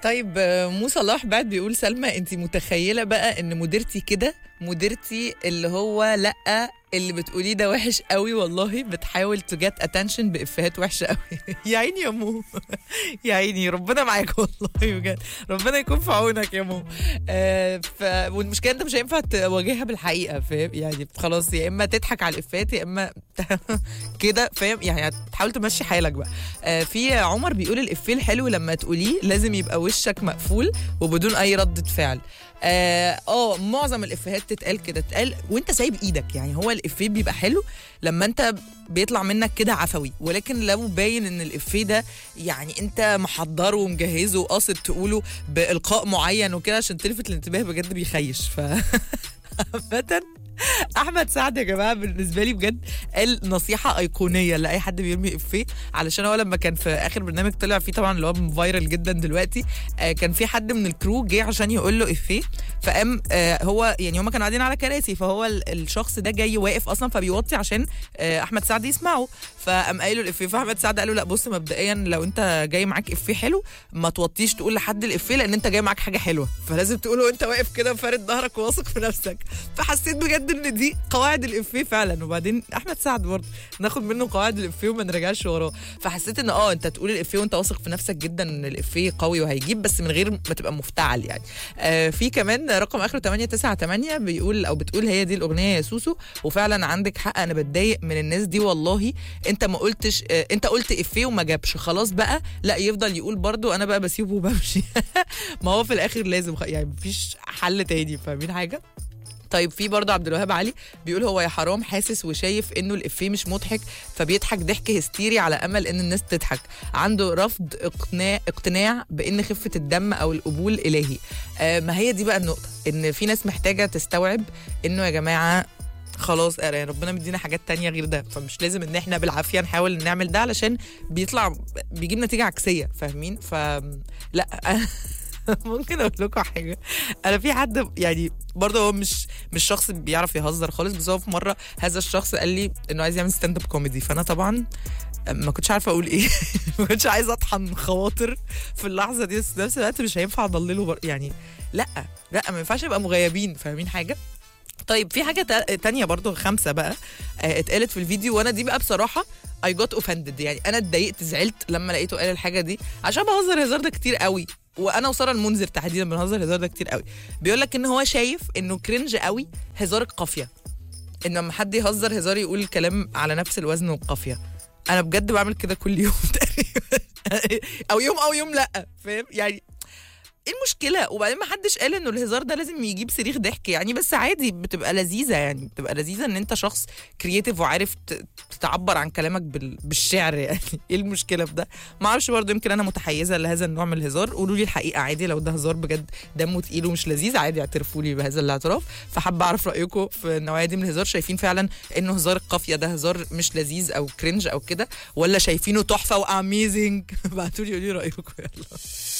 طيب آه، مو صلاح بعد بيقول سلمى انت متخيله بقى ان مديرتي كده مديرتي اللي هو لا اللي بتقوليه ده وحش قوي والله بتحاول تجات اتنشن بافيهات وحشه قوي يا عيني يا مو يا عيني ربنا معاك والله بجد ربنا يكون في عونك يا مو آه ف... والمشكله انت مش هينفع تواجهها بالحقيقه فاهم يعني خلاص يا اما تضحك على الافيهات يا اما كده فاهم يعني تحاول تمشي حالك بقى آه في عمر بيقول الافيه الحلو لما تقوليه لازم يبقى وشك مقفول وبدون اي ردة فعل اه آه، معظم الافيهات تتقال كده تتقال وانت سايب ايدك يعني هو الافيه بيبقى حلو لما انت بيطلع منك كده عفوي ولكن لو باين ان الافيه ده يعني انت محضره ومجهزه وقاصد تقوله بالقاء معين وكده عشان تلفت الانتباه بجد بيخيش ف عامة احمد سعد يا جماعه بالنسبه لي بجد قال نصيحه ايقونيه لاي حد بيرمي افيه علشان هو لما كان في اخر برنامج طلع فيه طبعا اللي هو فايرال جدا دلوقتي آه كان في حد من الكرو جه عشان يقول له افيه فقام آه هو يعني هم كانوا قاعدين على كراسي فهو ال- الشخص ده جاي واقف اصلا فبيوطي عشان آه احمد سعد يسمعه فقام قايل له الافيه فاحمد سعد قال له لا بص مبدئيا لو انت جاي معاك افيه حلو ما توطيش تقول لحد الافيه لان انت جاي معاك حاجه حلوه فلازم تقوله وانت واقف كده فارد ظهرك وواثق في نفسك فحسيت بجد ان دي قواعد الافيه فعلا وبعدين احمد سعد برضه ناخد منه قواعد الافيه وما نرجعش وراه فحسيت ان اه انت تقول الافيه وانت واثق في نفسك جدا ان الافيه قوي وهيجيب بس من غير ما تبقى مفتعل يعني آه في كمان رقم اخره 898 بيقول او بتقول هي دي الاغنيه يا سوسو وفعلا عندك حق انا بتضايق من الناس دي والله انت ما قلتش آه انت قلت افيه وما جابش خلاص بقى لا يفضل يقول برضو انا بقى بسيبه وبمشي ما هو في الاخر لازم خ- يعني مفيش حل تاني فاهمين حاجه طيب في برضه عبد الوهاب علي بيقول هو يا حرام حاسس وشايف انه الافيه مش مضحك فبيضحك ضحك هستيري على امل ان الناس تضحك عنده رفض اقناع اقتناع بان خفه الدم او القبول الهي آه ما هي دي بقى النقطه ان في ناس محتاجه تستوعب انه يا جماعه خلاص يعني ربنا مدينا حاجات تانية غير ده فمش لازم ان احنا بالعافيه نحاول نعمل ده علشان بيطلع بيجيب نتيجه عكسيه فاهمين ف لا ممكن اقول لكم حاجه انا في حد يعني برضه هو مش مش شخص بيعرف يهزر خالص بس هو في مره هذا الشخص قال لي انه عايز يعمل ستاند اب كوميدي فانا طبعا ما كنتش عارفه اقول ايه ما كنتش عايزه اطحن خواطر في اللحظه دي بس في نفس الوقت مش هينفع اضلله بر... يعني لا لا ما ينفعش نبقى مغيبين فاهمين حاجه طيب في حاجه تا- تانية برضو خمسه بقى آه، اتقالت في الفيديو وانا دي بقى بصراحه اي جوت اوفندد يعني انا اتضايقت زعلت لما لقيته قال الحاجه دي عشان بهزر الهزار ده كتير قوي وانا وساره المنذر تحديدا بنهزر الهزار ده كتير قوي بيقول لك ان هو شايف انه كرنج قوي هزار القافيه ان لما حد يهزر هزار يقول الكلام على نفس الوزن والقافيه انا بجد بعمل كده كل يوم تقريبا او يوم او يوم لا فاهم يعني ايه المشكله وبعدين ما حدش قال انه الهزار ده لازم يجيب صريخ ضحك يعني بس عادي بتبقى لذيذه يعني بتبقى لذيذه ان انت شخص كرييتيف وعارف ت- تعبر عن كلامك بال... بالشعر يعني ايه المشكله في ده ما اعرفش برضه يمكن انا متحيزه لهذا النوع من الهزار قولوا لي الحقيقه عادي لو ده هزار بجد دمه تقيل ومش لذيذ عادي اعترفوا لي بهذا الاعتراف فحابه اعرف رايكم في النوعيه دي من الهزار شايفين فعلا انه هزار القافيه ده هزار مش لذيذ او كرنج او كده ولا شايفينه تحفه واميزنج ابعتوا لي قولوا لي رايكم يلا